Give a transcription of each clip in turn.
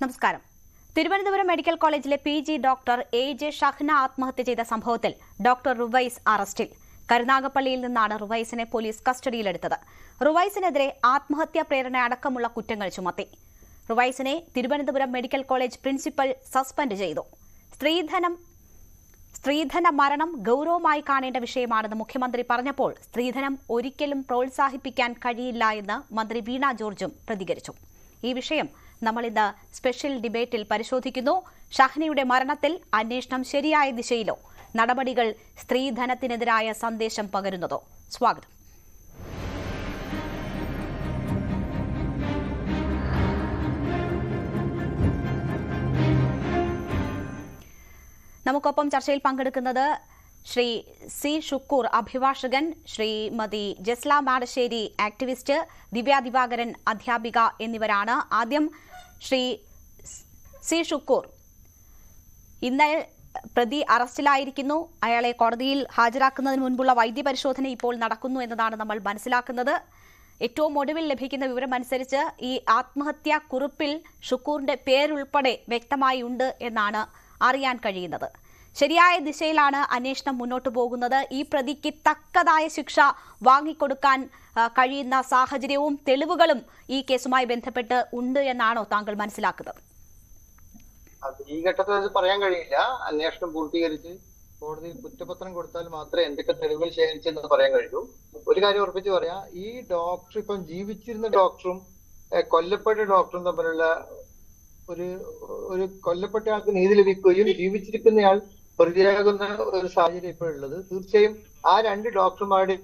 നമസ്കാരം തിരുവനന്തപുരം മെഡിക്കൽ കോളേജിലെ P G doctor A J Shahna ആത്മഹത്യ ചെയ്ത സംഭവത്തിൽ ഡോക്ടർ റുവൈസ് അറസ്റ്റിൽ കരുനാഗപ്പള്ളിയിൽ നിന്നാണ് റുവൈസിനെ പോലീസ് കസ്റ്റഡിയിലെടുത്തത് റുവൈസിനെതിരെ ആത്മഹത്യാ പ്രേരണ അടക്കമുള്ള കുറ്റങ്ങൾ ചുമത്തി റുവൈസിനെ Thiruvananthapuram medical college principal suspend ചെയ്തു സ്ത്രീധനം സ്ത്രീധന മരണം ഗൌരവമായി കാണേണ്ട വിഷയമാണെന്ന് മുഖ്യമന്ത്രി പറഞ്ഞപ്പോൾ സ്ത്രീധനം ഒരിക്കലും പ്രോത്സാഹിപ്പിക്കാൻ കഴിയില്ല എന്ന് മന്ത്രി വീണ ജോർജും പ്രതികരിച്ചു ഈ വിഷയം നമ്മൾ ഇന്ന് സ്പെഷ്യൽ ഡിബേറ്റിൽ പരിശോധിക്കുന്നു ഷഹ്നയുടെ മരണത്തിൽ അന്വേഷണം ശരിയായ ദിശയിലോ നടപടികൾ സ്ത്രീധനത്തിനെതിരായ സന്ദേശം പകരുന്നതോ സ്വാഗതം നമുക്കൊപ്പം ചർച്ചയിൽ പങ്കെടുക്കുന്നത് ശ്രീ സി ഷുക്കൂർ അഭിഭാഷകൻ ശ്രീമതി ജസ്ല മാടശ്ശേരി ആക്ടിവിസ്റ്റ് ദിവ്യ ദിവാകരൻ അധ്യാപിക എന്നിവരാണ് ആദ്യം ശ്രീ സി ഷുക്കൂർ ഇന്ന് പ്രതി അറസ്റ്റിലായിരിക്കുന്നു അയാളെ കോടതിയിൽ ഹാജരാക്കുന്നതിന് മുൻപുള്ള വൈദ്യപരിശോധന ഇപ്പോൾ നടക്കുന്നു എന്നതാണ് നമ്മൾ മനസ്സിലാക്കുന്നത് ഏറ്റവും ഒടുവിൽ ലഭിക്കുന്ന വിവരം അനുസരിച്ച് ഈ ആത്മഹത്യാ കുറിപ്പിൽ ഷുക്കൂറിന്റെ പേരുൾപ്പെടെ വ്യക്തമായി ഉണ്ട് എന്നാണ് അറിയാൻ കഴിയുന്നത് ശരിയായ ദിശയിലാണ് അന്വേഷണം മുന്നോട്ട് പോകുന്നത് ഈ പ്രതിക്ക് തക്കതായ ശിക്ഷ വാങ്ങിക്കൊടുക്കാൻ ആ, കഴിയുന്ന സാഹചര്യവും തെളിവുകളും ഈ കേസുമായി ബന്ധപ്പെട്ട് ഉണ്ട് എന്നാണോ താങ്കൾ മനസ്സിലാക്കുന്നത് അത് ഈ ഘട്ടത്തിൽ അത് പറയാൻ കഴിയില്ല അന്വേഷണം പൂർത്തീകരിച്ച് കോടതിയിൽ കുറ്റപത്രം കൊടുത്താൽ മാത്രമേ എന്തൊക്കെ തെളിവുകൾ ശേഖരിച്ചെന്ന് പറയാൻ കഴിയൂ ഒരു കാര്യം ഉറപ്പിച്ച് പറയാം ഈ ഡോക്ടർ ഇപ്പം ജീവിച്ചിരുന്ന ഡോക്ടറും ഏഹ്, കൊല്ലപ്പെട്ട ഡോക്ടറും തമ്മിലുള്ള ഒരു ഒരു കൊല്ലപ്പെട്ട ആൾക്ക് നീതി ലഭിക്കുകയും ജീവിച്ചിരിക്കുന്നയാൾ പ്രതിയാകുന്ന ഒരു സാഹചര്യം ഇപ്പോഴുള്ളത് തീർച്ചയായും ആ രണ്ട് ഡോക്ടർമാരുടെ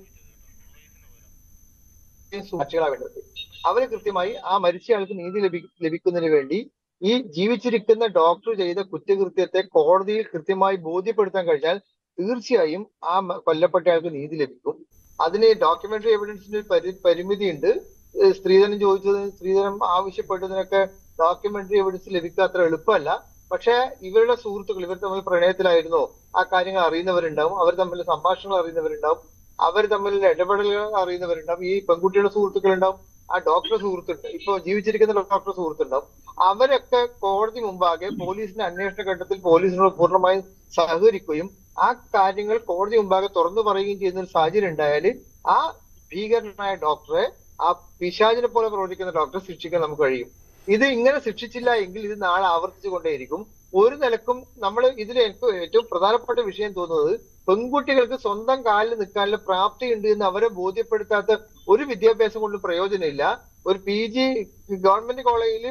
സാക്ഷികളാണ് വേണ്ടത് അവര് കൃത്യമായി ആ മരിച്ചയാൾക്ക് നീതി ലഭി ലഭിക്കുന്നതിന് വേണ്ടി ഈ ജീവിച്ചിരിക്കുന്ന ഡോക്ടർ ചെയ്ത കുറ്റകൃത്യത്തെ കോടതിയിൽ കൃത്യമായി ബോധ്യപ്പെടുത്താൻ കഴിഞ്ഞാൽ തീർച്ചയായും ആ മ- കൊല്ലപ്പെട്ടയാൾക്ക് നീതി ലഭിക്കും അതിന് ഡോക്യുമെന്ററി എവിഡൻസിന് ഒരു പരി പരിമിതിയുണ്ട് ഏഹ് സ്ത്രീധനം ചോദിച്ചത് സ്ത്രീധനം ആവശ്യപ്പെട്ടതിനൊക്കെ ഡോക്യുമെന്ററി എവിഡൻസ് ലഭിക്കുക അത്ര എളുപ്പമല്ല പക്ഷെ ഇവരുടെ സുഹൃത്തുക്കൾ ഇവർ തമ്മിൽ പ്രണയത്തിലായിരുന്നോ ആ കാര്യങ്ങൾ അറിയുന്നവരുണ്ടാവും അവർ തമ്മിൽ സംഭാഷണങ്ങൾ അറിയുന്നവരുണ്ടാവും അവർ തമ്മിൽ ഇടപെടലുകൾ അറിയുന്നവരുണ്ടാവും ഈ പെൺകുട്ടിയുടെ സുഹൃത്തുക്കളുണ്ടാവും ആ ഡോക്ടർ സുഹൃത്തുണ്ട് ഇപ്പൊ ജീവിച്ചിരിക്കുന്ന ഡോക്ടർ സുഹൃത്തുണ്ടാവും അവരൊക്കെ കോടതി മുമ്പാകെ പോലീസിന്റെ അന്വേഷണ ഘട്ടത്തിൽ പോലീസിനോട് പൂർണ്ണമായും സഹകരിക്കുകയും ആ കാര്യങ്ങൾ കോടതി മുമ്പാകെ തുറന്നു പറയുകയും ചെയ്യുന്ന ഒരു സാഹചര്യം ഉണ്ടായാൽ ആ ഭീകരനായ ഡോക്ടറെ ആ പിശാചിനെ പോലെ പ്രവർത്തിക്കുന്ന ഡോക്ടറെ ശിക്ഷിക്കാൻ നമുക്ക് കഴിയും ഇത് ഇങ്ങനെ ശിക്ഷിച്ചില്ല എങ്കിൽ ഇത് നാളെ ആവർത്തിച്ചു കൊണ്ടേയിരിക്കും ഒരു നിലക്കും നമ്മൾ ഇതിൽ എനിക്ക് ഏറ്റവും പ്രധാനപ്പെട്ട വിഷയം തോന്നുന്നത് പെൺകുട്ടികൾക്ക് സ്വന്തം കാലിൽ നിൽക്കാനുള്ള പ്രാപ്തി ഉണ്ട് എന്ന് അവരെ ബോധ്യപ്പെടുത്താത്ത ഒരു വിദ്യാഭ്യാസം കൊണ്ട് പ്രയോജനമില്ല ഒരു പി ജി ഗവൺമെന്റ് കോളേജിൽ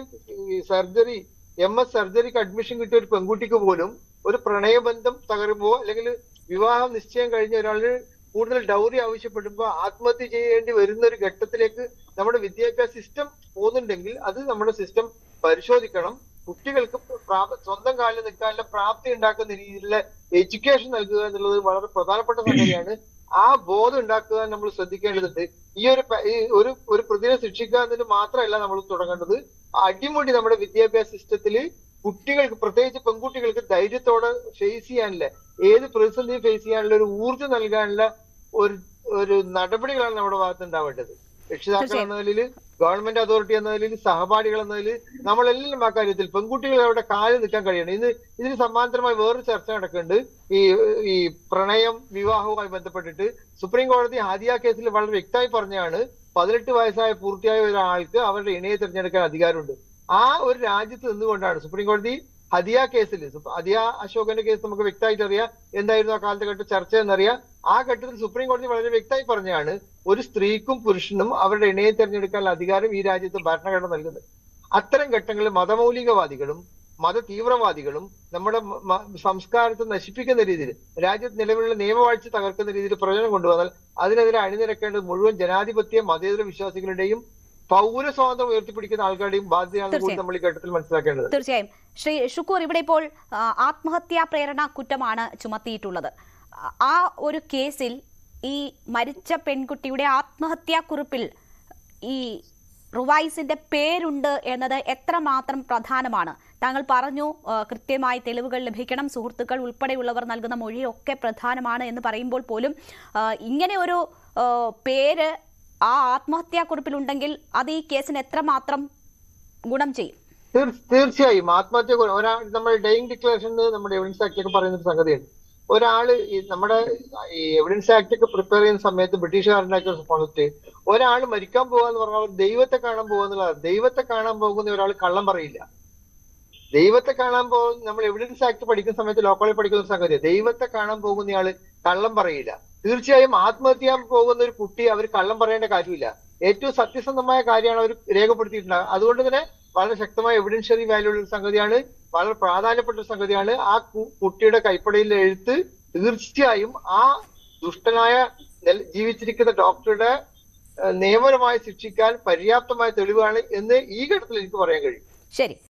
സർജറി എം എസ് സർജറിക്ക് അഡ്മിഷൻ കിട്ടിയ ഒരു പെൺകുട്ടിക്ക് പോലും ഒരു പ്രണയബന്ധം തകരുമ്പോ അല്ലെങ്കിൽ വിവാഹം നിശ്ചയം കഴിഞ്ഞ ഒരാളിന് കൂടുതൽ ഡൗറി ആവശ്യപ്പെടുമ്പോൾ ആത്മഹത്യ ചെയ്യേണ്ടി വരുന്ന ഒരു ഘട്ടത്തിലേക്ക് നമ്മുടെ വിദ്യാഭ്യാസ സിസ്റ്റം പോകുന്നുണ്ടെങ്കിൽ അത് നമ്മുടെ സിസ്റ്റം പരിശോധിക്കണം കുട്ടികൾക്ക് പ്രാ- സ്വന്തം കാലിൽ നിൽക്കാനുള്ള പ്രാപ്തി ഉണ്ടാക്കുന്ന രീതിയിലുള്ള എഡ്യൂക്കേഷൻ നൽകുക എന്നുള്ളത് വളരെ പ്രധാനപ്പെട്ട സംഗതിയാണ് ആ ബോധം ഉണ്ടാക്കുക നമ്മൾ ശ്രദ്ധിക്കേണ്ടതുണ്ട് ഈ ഒരു പ- ഈ ഒരു ഒരു പ്രതിനെ ശിക്ഷിക്കുക എന്നതിന് മാത്രമല്ല നമ്മൾ തുടങ്ങേണ്ടത് അടിമുടി നമ്മുടെ വിദ്യാഭ്യാസ സിസ്റ്റത്തില് കുട്ടികൾക്ക് പ്രത്യേകിച്ച് പെൺകുട്ടികൾക്ക് ധൈര്യത്തോടെ ഫേസ് ചെയ്യാനുള്ള ഏത് പ്രതിസന്ധിയും ഫേസ് ചെയ്യാനുള്ള ഒരു ഊർജ്ജം നൽകാനുള്ള ഒരു ഒരു നടപടികളാണ് നമ്മുടെ ഭാഗത്ത് ഉണ്ടാവേണ്ടത് രക്ഷിതാക്കൾ തീർച്ചയായും. എന്ന നിലയിൽ ഗവൺമെന്റ് അതോറിറ്റി എന്ന നിലയിൽ സഹപാഠികൾ എന്ന നിലയിൽ നമ്മളെല്ലാം ആ കാര്യത്തിൽ പെൺകുട്ടികൾ അവിടെ കാലിൽ നിൽക്കാൻ കഴിയണം ഇത് ഇതിന് സമാന്തരമായി വേറൊരു ചർച്ച നടക്കുന്നുണ്ട് ഈ ഈ പ്രണയം വിവാഹവുമായി ബന്ധപ്പെട്ടിട്ട് സുപ്രീം കോടതി ഹാദിയ കേസിൽ വളരെ വ്യക്തമായി പറഞ്ഞാണ് പതിനെട്ട് വയസ്സായ പൂർത്തിയായ ഒരാൾക്ക് അവരുടെ ഇണയെ തിരഞ്ഞെടുക്കാൻ അധികാരമുണ്ട് ആ ഒരു രാജ്യത്ത് നിന്നുകൊണ്ടാണ് സുപ്രീം കോടതി ഹദിയ കേസിൽ സുപ- ഹദിയ അശോകന്റെ കേസ് നമുക്ക് വ്യക്തമായിട്ട് അറിയാം എന്തായിരുന്നു ആ കാലത്തെ ചർച്ച എന്നറിയാം ആ ഘട്ടത്തിൽ സുപ്രീം കോടതി വളരെ വ്യക്തമായി പറഞ്ഞാണ് ഒരു സ്ത്രീക്കും പുരുഷനും അവരുടെ ഇണയെ തിരഞ്ഞെടുക്കാനുള്ള അധികാരം ഈ രാജ്യത്ത് ഭരണഘടന നൽകുന്നത് അത്തരം ഘട്ടങ്ങളിൽ മതമൗലികവാദികളും മത തീവ്രവാദികളും നമ്മുടെ മ- മ- സംസ്കാരത്തെ നശിപ്പിക്കുന്ന രീതിയിൽ രാജ്യത്ത് നിലവിലുള്ള നിയമവാഴ്ച തകർക്കുന്ന രീതിയിൽ പ്രയോജനം കൊണ്ടുവന്നാൽ അതിനെതിരെ അണിനിരക്കേണ്ടത് മുഴുവൻ ജനാധിപത്യ മതേതര വിശ്വാസികളുടെയും പൗര സ്വാതന്ത്ര്യം ഉയർത്തിപ്പിടിക്കുന്ന ആൾക്കാരുടെയും ബാധ്യതയാണ് കൂടി തീർച്ചയായും. നമ്മൾ ഈ ഘട്ടത്തിൽ മനസ്സിലാക്കേണ്ടത് തീർച്ചയായും ശ്രീ ഷുക്കൂർ ഇവിടെ ഇപ്പോൾ ആ, ആത്മഹത്യാ പ്രേരണ കുറ്റമാണ് ചുമത്തിയിട്ടുള്ളത് ആ- ആ ഒരു കേസിൽ ഈ മരിച്ച പെൺകുട്ടിയുടെ ആത്മഹത്യാ കുറിപ്പിൽ ഈ റുവൈസിന്റെ പേരുണ്ട് എന്നത് എത്രമാത്രം പ്രധാനമാണ് താങ്കൾ പറഞ്ഞു ആ, കൃത്യമായി തെളിവുകൾ ലഭിക്കണം സുഹൃത്തുക്കൾ ഉൾപ്പെടെയുള്ളവർ നൽകുന്ന മൊഴിയൊക്കെ പ്രധാനമാണ് എന്ന് പറയുമ്പോൾ പോലും ആ, ഇങ്ങനെ ഒരു ആ, പേര് ആ ആത്മഹത്യാക്കുറിപ്പിലുണ്ടെങ്കിൽ അത് ഈ കേസിന് എത്രമാത്രം ഗുണം ചെയ്യും തീർ- തീർച്ചയായും ആത്മഹത്യ കൊ- ഒരാൾ നമ്മൾ ഡെയിങ് ഡിക്ലറേഷൻ നമ്മുടെ എവിഡൻസ് ആക്ട് ഒക്കെ പറയുന്ന ഒരു സംഗതിയുണ്ട് ഒരാള് ഈ നമ്മുടെ ഈ എവിഡൻസ് ആക്ട് ഒക്കെ പ്രിപ്പയർ ചെയ്യുന്ന സമയത്ത് ബ്രിട്ടീഷുകാരുണ്ടാക്കിയ ഒരു കോൺസെപ്റ്റ് ഒരാൾ മരിക്കാൻ പോകാന്ന് പറഞ്ഞാൽ അവർ ദൈവത്തെ കാണാൻ പോകുന്നുള്ളതാണ് ദൈവത്തെ കാണാൻ പോകുന്ന ഒരാൾ കള്ളം പറയില്ല ദൈവത്തെ കാണാൻ പോകുന്ന നമ്മൾ എവിഡൻസ് ആക്ട് പഠിക്കുന്ന സമയത്ത് ലോ കോളേജ് പഠിക്കുന്ന ഒരു സംഗതി ദൈവത്തെ കാണാൻ പോകുന്നയാള് കള്ളം പറയില്ല തീർച്ചയായും ആത്മഹത്യ ചെയ്യാൻ പോകുന്ന ഒരു കുട്ടി അവർ കള്ളം പറയേണ്ട കാര്യമില്ല ഏറ്റവും സത്യസന്ധമായ കാര്യമാണ് അവർ രേഖപ്പെടുത്തിയിട്ടുണ്ടാകുക അതുകൊണ്ട് തന്നെ വളരെ ശക്തമായ എവിഡൻഷ്യറി വാല്യൂ ഉള്ള ഒരു സംഗതിയാണ് വളരെ പ്രാധാന്യപ്പെട്ട ഒരു സംഗതിയാണ് ആ കു- കുട്ടിയുടെ കൈപ്പടയിലെ എഴുത്ത് തീർച്ചയായും ആ ദുഷ്ടനായ നെൽ- ജീവിച്ചിരിക്കുന്ന ഡോക്ടറുടെ ഏഹ്, നിയമപരമായി ശിക്ഷിക്കാൻ പര്യാപ്തമായ തെളിവാണ് എന്ന് ഈ ഘട്ടത്തിൽ എനിക്ക് പറയാൻ കഴിയും ശരി